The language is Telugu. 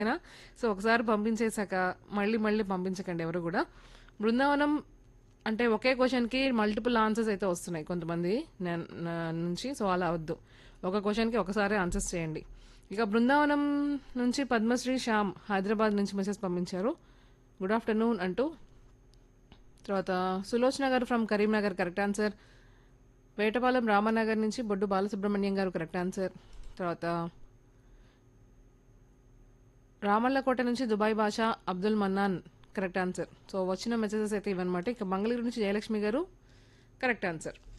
ఓకేనా సో ఒకసారి పంపించేశాక మళ్ళీ మళ్ళీ పంపించకండి ఎవరు కూడా బృందావనం అంటే ఒకే క్వశ్చన్కి మల్టిపుల్ ఆన్సర్స్ అయితే వస్తున్నాయి కొంతమంది నే- నా నుంచి సో అలా వద్దు ఒక క్వశ్చన్కి ఒకసారి ఆన్సర్స్ చేయండి ఇక బృందావనం నుంచి పద్మశ్రీ శ్యామ్ హైదరాబాద్ నుంచి మెసేజ్ పంపించారు గుడ్ ఆఫ్టర్నూన్ అంటూ తర్వాత Sulochana garu from Karimnagar correct answer Vetapalem Ramanagar నుంచి బొడ్డు బాలసుబ్రహ్మణ్యం గారు కరెక్ట్ ఆన్సర్ తర్వాత రామల్లకోట నుంచి Dubai Basha Abdul Mannan correct answer so వచ్చిన మెసేజెస్ అయితే ఇవన్నమాట ఇక మంగళగిరి నుంచి జయలక్ష్మి గారు కరెక్ట్ ఆన్సర్